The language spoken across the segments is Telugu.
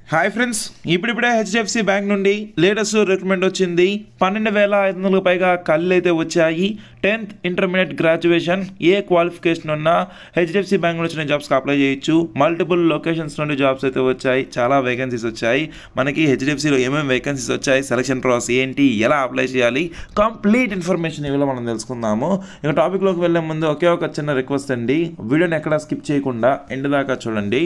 హాయ్ ఫ్రెండ్స్ ఇప్పుడిప్పుడే హెచ్డిఎఫ్సి బ్యాంక్ నుండి లేటెస్ట్ రిక్రూట్మెంట్ వచ్చింది పన్నెండు వేల ఐదు వందలకు పైగా కళ్ళు అయితే వచ్చాయి టెన్త్ ఇంటర్మీడియట్ గ్రాడ్యుయేషన్ ఏ క్వాలిఫికేషన్ ఉన్నా హెచ్డిఎఫ్సి బ్యాంక్ నుంచి జాబ్స్కి అప్లై చేయొచ్చు మల్టిపుల్ లొకేషన్స్ నుండి జాబ్స్ అయితే వచ్చాయి చాలా వేకెన్సీస్ వచ్చాయి మనకి హెచ్డిఎఫ్సిలో ఏమేమి వేకెన్సీస్ వచ్చాయి సెలక్షన్ ప్రాసెస్ ఏంటి ఎలా అప్లై చేయాలి కంప్లీట్ ఇన్ఫర్మేషన్ ఇవాళ మనం తెలుసుకుందాము ఇక టాపిక్లోకి వెళ్ళే ముందు ఒకే ఒక చిన్న రిక్వెస్ట్ అండి వీడియోని ఎక్కడ స్కిప్ చేయకుండా ఎండ్ దాకా చూడండి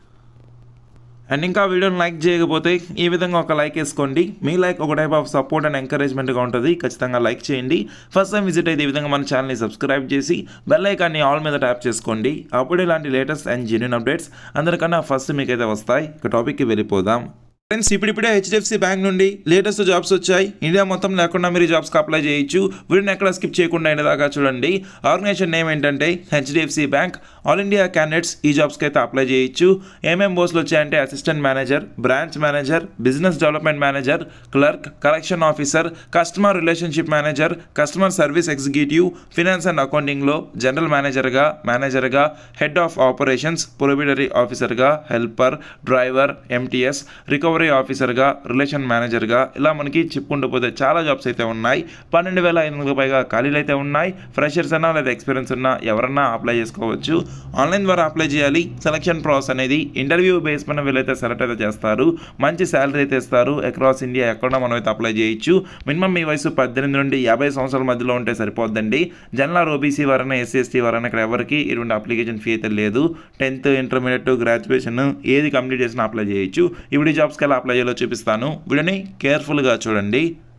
అండ్ ఇంకా వీడియోని లైక్ చేయకపోతే ఈ విధంగా ఒక లైక్ వేసుకోండి మీ లైక్ ఒక టైప్ ఆఫ్ సపోర్ట్ అండ్ ఎంకరేజ్మెంట్గా ఉంటుంది ఖచ్చితంగా లైక్ చేయండి ఫస్ట్ టైం విజిట్ అయితే ఈ విధంగా మన ఛానల్ని సబ్స్క్రైబ్ చేసి బెల్ ఐకాన్ని ఆల్ మీద ట్యాప్ చేసుకోండి అప్పుడు ఇలాంటి లేటెస్ట్ అండ్ జెన్యున్ అప్డేట్స్ అందరికన్నా ఫస్ట్ మీకైతే వస్తాయి ఇక టాపిక్కి వెళ్ళిపోదాం ఫ్రెండ్స్ ఇప్పుడిప్పుడే హెచ్డిఎఫ్సి బ్యాంక్ నుండి లేటెస్ట్ జాబ్స్ వచ్చాయి ఇండియా మొత్తం లేకుండా మీరు జాబ్స్కి అప్లై చేయొచ్చు వీడిని ఎక్కడ స్కిప్ చేయకుండా అయిన దాకా చూడండి ఆర్గనైజేషన్ నేమ్ ఏంటంటే HDFC bank all India candidates ఈ జాబ్స్కి అయితే అప్లై చేయొచ్చు ఏమేం పోస్టులు వచ్చాయంటే assistant manager branch manager business development manager clerk collection officer customer relationship manager customer service executive finance and అకౌంటింగ్లో జనరల్ మేనేజర్గా మేనేజర్గా హెడ్ ఆఫ్ ఆపరేషన్స్ ప్రొబిడరీ ఆఫీసర్గా హెల్పర్ డ్రైవర్ ఎంటీఎస్ రికవరీ ఆఫీసర్గా రిలేషన్ మేనేజర్గా ఇలా మనకి చెప్పుకుంటూ పోతే చాలా జాబ్స్ అయితే ఉన్నాయి పన్నెండు వేల ఐదు వందలకు పైగా ఖాళీలు అయితే ఉన్నాయి ఫ్రెషర్స్ అన్నా లేదా ఎక్స్పీరియన్స్ ఉన్నా ఎవరన్నా అప్లై చేసుకోవచ్చు ఆన్లైన్ ద్వారా అప్లై చేయాలి సెలక్షన్ ప్రాసెస్ అనేది ఇంటర్వ్యూ బేస్ పైన వీళ్ళైతే సెలెక్ట్ అయితే చేస్తారు మంచి శాలరీ అయితే ఇస్తారు అక్రాస్ ఇండియా ఎక్కడ మనం అయితే అప్లై చేయొచ్చు మినిమం మీ వయసు పద్దెనిమిది నుండి యాభై సంవత్సరాల మధ్యలో ఉంటే సరిపోద్దండి జనరల్ ఓబీసీ వారైనా ఎస్సీ ఎస్టీ వారైనా ఇక్కడ ఎవరికి ఇటువంటి అప్లికేషన్ ఫీ అయితే లేదు టెన్త్ ఇంటర్మీడియట్ గ్రాడ్యుయేషన్ ఏది కంప్లీట్ చేసినా అప్లై చేయొచ్చు ఇప్పుడు ఈ జాబ్స్కి ఎలా అప్లై చేయాలో చూపిస్తాను వీడియోని కేర్ఫుల్గా చూడండి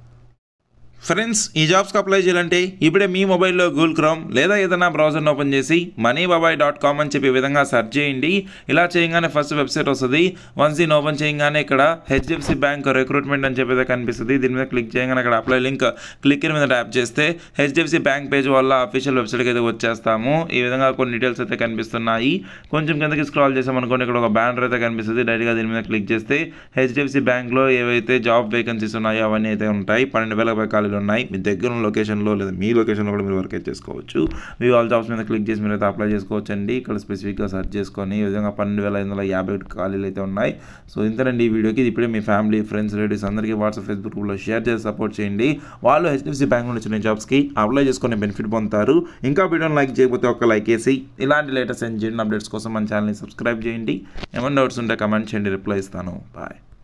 ఫ్రెండ్స్ ఈ జాబ్స్కి అప్లై చేయాలంటే ఇప్పుడే మీ మొబైల్లో గూగుల్ క్రోమ్ లేదా ఏదైనా బ్రౌజర్ని ఓపెన్ చేసి మనీ బాబాయ్ డాట్ కామ్ అని చెప్పి ఈ విధంగా సెర్చ్ చేయండి ఇలా చేయగానే ఫస్ట్ వెబ్సైట్ వస్తుంది వన్స్ దీన్ని ఓపెన్ చేయగానే ఇక్కడ హెచ్డిఎఫ్సి బ్యాంక్ రిక్రూట్మెంట్ అని చెప్పి అయితే కనిపిస్తుంది దీని మీద క్లిక్ చేయగానే అక్కడ అప్లై లింక్ క్లిక్ మీద ట్యాప్ చేస్తే హెచ్డిఎఫ్సి బ్యాంక్ పేజ్ వల్ల అఫీషియల్ వెబ్సైట్కి అయితే వచ్చేస్తాము ఈ విధంగా కొన్ని డీటెయిల్స్ అయితే కనిపిస్తున్నాయి కొంచెం కిందకి స్క్రాల్ చేసామనుకోండి ఇక్కడ ఒక బ్యానర్ అయితే కనిపిస్తుంది డైరెక్ట్గా దీని మీద క్లిక్ చేస్తే హెచ్డిఎఫ్సి బ్యాంక్లో ఏవైతే జాబ్ వేకెన్సీస్ ఉన్నాయో అవన్నీ అయితే ఉంటాయి పన్నెండు వేల ఖాళీలు ఉన్నాయి మీ దగ్గర ఉన్న లొకేషన్లో లేదా మీ లొకేషన్లో కూడా మీరు వర్క్ అయితే చేసుకోవచ్చు మీ ఆల్ జాబ్స్ మీద క్లిక్ చేసి మీరు అయితే అప్లై చేసుకోవచ్చు అండి ఇక్కడ స్పెసిఫిక్గా సెర్చ్ చేసుకొని ఈ విధంగా పన్నెండు వేల ఐదు వందల యాభై ఒకటి ఖాళీలు అయితే ఉన్నాయి సో ఇంతనండి ఈ వీడియోకి ఇది ఇప్పుడే మీ ఫ్యామిలీ ఫ్రెండ్స్ రిలేటివ్స్ అందరికీ వాట్సాప్ ఫేస్బుక్ గ్రూప్లో షేర్ చేసి సపోర్ట్ చేయండి వాళ్ళు హెచ్డిఎఫ్సి బ్యాంక్ నుంచి వచ్చిన జాబ్స్కి అప్లై చేసుకునే బెనిఫిట్ పొందుతారు ఇంకా వీడియోని లైక్ చేయకపోతే ఒక లైక్ వేసి ఇలాంటి లేటెస్ట్ అండ్ జెన్యున్ అప్డేట్స్ కోసం మన ఛానల్ని సబ్స్క్రైబ్ చేయండి ఏమైనా డౌట్స్ ఉంటే కమెంట్ చేయండి రిప్లై ఇస్తాను బాయ్